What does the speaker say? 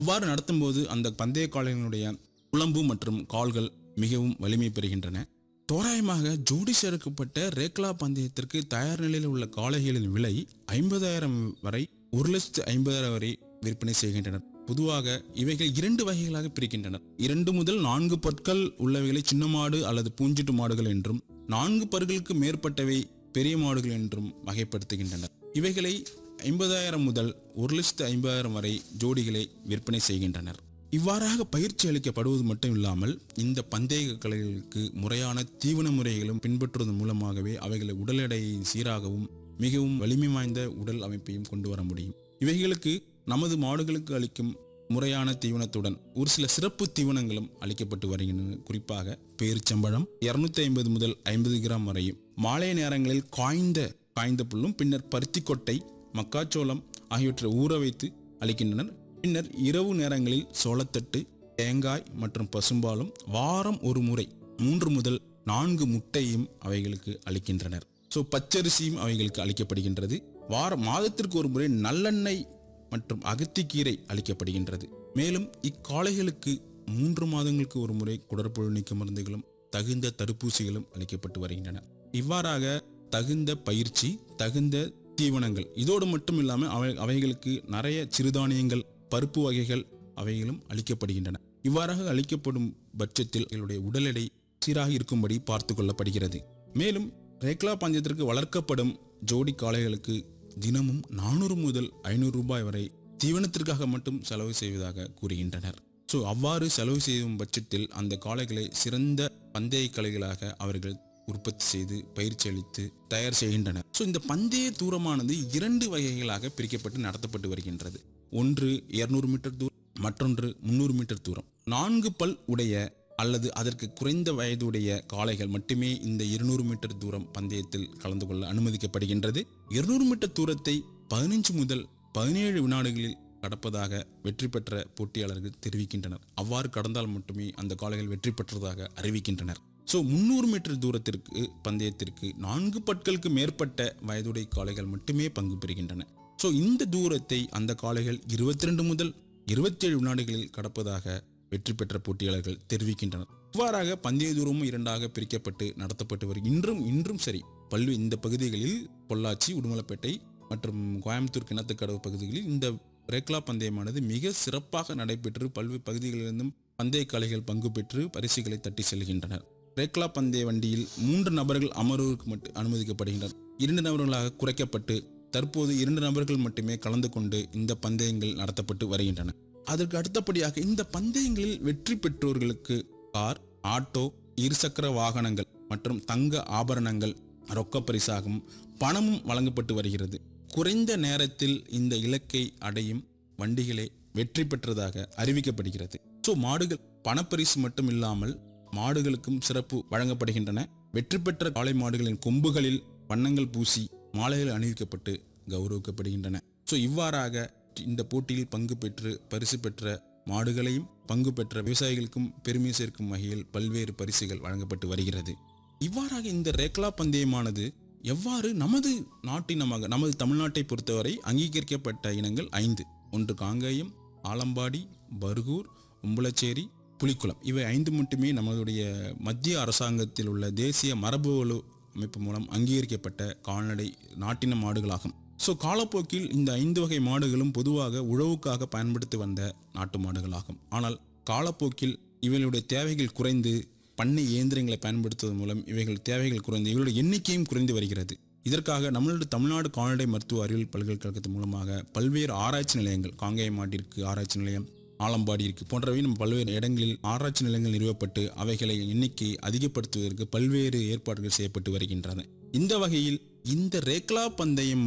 இவ்வாறு நடத்தும்போது அந்த பந்தய காளைகளுடைய குழம்பு மற்றும் கால்கள் மிகவும் வலிமை பெறுகின்றன தோராயமாக ஜோடி சேர்க்கப்பட்ட ரேக்லா பந்தயத்திற்கு தயார் நிலையில் உள்ள காளைகளின் விலை ஐம்பதாயிரம் வரை ஒரு லட்சத்து ஐம்பதாயிரம் வரை விற்பனை செய்கின்றனர் பொதுவாக இவைகள் இரண்டு வகைகளாக பிரிக்கின்றனர் இரண்டு முதல் நான்கு பற்கள் உள்ளவைகளை சின்ன மாடு அல்லது பூஞ்சிட்டு மாடுகள் என்றும் நான்கு பற்களுக்கு மேற்பட்டவை பெரிய மாடுகள் என்றும் வகைப்படுத்துகின்றனர் இவைகளை ஐம்பதாயிரம் முதல் ஒரு லட்சத்து ஐம்பதாயிரம் வரை ஜோடிகளை விற்பனை செய்கின்றனர் இவ்வாறாக பயிற்சி அளிக்கப்படுவது மட்டும் இல்லாமல் இந்த பந்தய கலைகளுக்கு முறையான தீவன முறைகளும் பின்பற்றுவதன் மூலமாகவே அவைகளை உடல் எடையை சீராகவும் மிகவும் வலிமை வாய்ந்த உடல் அமைப்பையும் கொண்டு வர முடியும் இவைகளுக்கு நமது மாடுகளுக்கு அளிக்கும் முறையான தீவனத்துடன் ஒரு சில சிறப்பு தீவனங்களும் அளிக்கப்பட்டு வருகின்றன குறிப்பாக பேரிச்சம்பழம் இருநூத்தி ஐம்பது முதல் ஐம்பது கிராம் வரையும் மாலை நேரங்களில் காய்ந்த காய்ந்த புல்லும் பின்னர் பருத்திக்கொட்டை மக்காச்சோளம் ஆகியவற்றை ஊற வைத்து அளிக்கின்றனர் பின்னர் இரவு நேரங்களில் சோளத்தட்டு தேங்காய் மற்றும் பசும்பாலும் வாரம் ஒரு முறை மூன்று முதல் நான்கு முட்டையும் அவைகளுக்கு அளிக்கின்றனர் ஸோ பச்சரிசியும் அவைகளுக்கு அளிக்கப்படுகின்றது வார மாதத்திற்கு ஒரு முறை நல்லெண்ணெய் மற்றும் அகத்திக்கீரை அளிக்கப்படுகின்றது மேலும் இக்காளைகளுக்கு மூன்று மாதங்களுக்கு ஒரு முறை குடற்புழு நீக்க மருந்துகளும் தகுந்த தடுப்பூசிகளும் அளிக்கப்பட்டு வருகின்றன இவ்வாறாக தகுந்த பயிற்சி தகுந்த தீவனங்கள் இதோடு மட்டும் இல்லாமல் அவை அவைகளுக்கு நிறைய சிறுதானியங்கள் பருப்பு வகைகள் அவைகளும் அளிக்கப்படுகின்றன இவ்வாறாக அளிக்கப்படும் பட்சத்தில் எங்களுடைய உடல் எடை சீராக இருக்கும்படி பார்த்து கொள்ளப்படுகிறது மேலும் ரேக்லா பஞ்சத்திற்கு வளர்க்கப்படும் ஜோடி காளைகளுக்கு தினமும் நானூறு முதல் ஐநூறு ரூபாய் வரை தீவனத்திற்காக மட்டும் செலவு செய்வதாக கூறுகின்றனர் ஸோ அவ்வாறு செலவு செய்யும் பட்சத்தில் அந்த காளைகளை சிறந்த பந்தய கலைகளாக அவர்கள் உற்பத்தி செய்து பயிற்சி அளித்து தயார் செய்கின்றனர் ஸோ இந்த பந்தய தூரமானது இரண்டு வகைகளாக பிரிக்கப்பட்டு நடத்தப்பட்டு வருகின்றது ஒன்று 200 மீட்டர் தூரம் மற்றொன்று முந்நூறு மீட்டர் தூரம் நான்கு பல் உடைய அல்லது அதற்கு குறைந்த வயதுடைய காளைகள் மட்டுமே இந்த 200 மீட்டர் தூரம் பந்தயத்தில் கலந்து கொள்ள அனுமதிக்கப்படுகின்றது 200 மீட்டர் தூரத்தை பதினஞ்சு முதல் பதினேழு வினாடிகளில் கடப்பதாக வெற்றி பெற்ற போட்டியாளர்கள் தெரிவிக்கின்றனர் அவ்வாறு கடந்தால் மட்டுமே அந்த காளைகள் வெற்றி பெற்றதாக அறிவிக்கின்றனர் ஸோ முந்நூறு மீட்டர் தூரத்திற்கு பந்தயத்திற்கு நான்கு பட்களுக்கு மேற்பட்ட வயதுடைய காளைகள் மட்டுமே பங்கு பெறுகின்றன ஸோ இந்த தூரத்தை அந்த காளைகள் 22 முதல் 27 வினாடிகளில் கடப்பதாக வெற்றி பெற்ற போட்டியாளர்கள் தெரிவிக்கின்றனர் இவ்வாறாக பந்தய தூரமும் இரண்டாக பிரிக்கப்பட்டு நடத்தப்பட்டு வரும் இன்றும் இன்றும் சரி பல்வேறு இந்த பகுதிகளில் பொள்ளாச்சி உடுமலைப்பேட்டை மற்றும் கோயம்புத்தூர் கிணத்துக்கடவு பகுதிகளில் இந்த ரேக்லா பந்தயமானது மிக சிறப்பாக நடைபெற்று பல்வேறு பகுதிகளிலிருந்தும் பந்தய கலைகள் பங்கு பெற்று பரிசுகளை தட்டி செல்கின்றனர் ரேக்லா பந்தய வண்டியில் மூன்று நபர்கள் அமர்வுக்கு மட்டும் அனுமதிக்கப்படுகின்றனர் இரண்டு நபர்களாக குறைக்கப்பட்டு தற்போது இரண்டு நபர்கள் மட்டுமே கலந்து கொண்டு இந்த பந்தயங்கள் நடத்தப்பட்டு வருகின்றன அதற்கு அடுத்தபடியாக இந்த பந்தயங்களில் வெற்றி பெற்றோர்களுக்கு கார் ஆட்டோ இருசக்கர வாகனங்கள் மற்றும் தங்க ஆபரணங்கள் ரொக்க பரிசாகவும் பணமும் வழங்கப்பட்டு வருகிறது குறைந்த நேரத்தில் இந்த இலக்கை அடையும் வண்டிகளே வெற்றி பெற்றதாக அறிவிக்கப்படுகிறது ஸோ மாடுகள் பணப்பரிசு மட்டும் இல்லாமல் மாடுகளுக்கும் சிறப்பு வழங்கப்படுகின்றன வெற்றி பெற்ற காளை மாடுகளின் கொம்புகளில் வண்ணங்கள் பூசி மாலைகள் அணிவிக்கப்பட்டு கௌரவிக்கப்படுகின்றன ஸோ இவ்வாறாக இந்த போட்டியில் பங்கு பெற்று பரிசு பெற்ற மாடுகளையும் பங்கு பெற்ற விவசாயிகளுக்கும் பெருமை சேர்க்கும் வகையில் பல்வேறு பரிசுகள் வழங்கப்பட்டு வருகிறது இவ்வாறாக இந்த ரேக்லா பந்தயமானது எவ்வாறு நமது நாட்டினமாக நமது தமிழ்நாட்டை பொறுத்தவரை அங்கீகரிக்கப்பட்ட இனங்கள் ஐந்து ஒன்று காங்கேயம் ஆலம்பாடி பர்கூர் உம்பளச்சேரி புலிக்குளம் இவை ஐந்து மட்டுமே நம்மளுடைய மத்திய அரசாங்கத்தில் உள்ள தேசிய மரபுவலு அமைப்பு மூலம் அங்கீகரிக்கப்பட்ட கால்நடை நாட்டின மாடுகளாகும் ஸோ காலப்போக்கில் இந்த ஐந்து வகை மாடுகளும் பொதுவாக உழவுக்காக பயன்படுத்தி வந்த நாட்டு மாடுகளாகும் ஆனால் காலப்போக்கில் இவர்களுடைய தேவைகள் குறைந்து பண்ணை இயந்திரங்களை பயன்படுத்துவதன் மூலம் இவைகள் தேவைகள் குறைந்து இவர்களுடைய எண்ணிக்கையும் குறைந்து வருகிறது இதற்காக நம்மளுடைய தமிழ்நாடு கால்நடை மருத்துவ அறிவியல் பல்கலைக்கழகத்தின் மூலமாக பல்வேறு ஆராய்ச்சி நிலையங்கள் காங்கேயம் மாட்டிற்கு ஆராய்ச்சி நிலையம் ஆலம்பாடி இருக்கு போன்றவை நம்ம பல்வேறு இடங்களில் ஆராய்ச்சி நிலையங்கள் நிறுவப்பட்டு அவைகளை எண்ணிக்கை அதிகப்படுத்துவதற்கு பல்வேறு ஏற்பாடுகள் செய்யப்பட்டு வருகின்றன இந்த வகையில் இந்த ரேக்லா பந்தயம்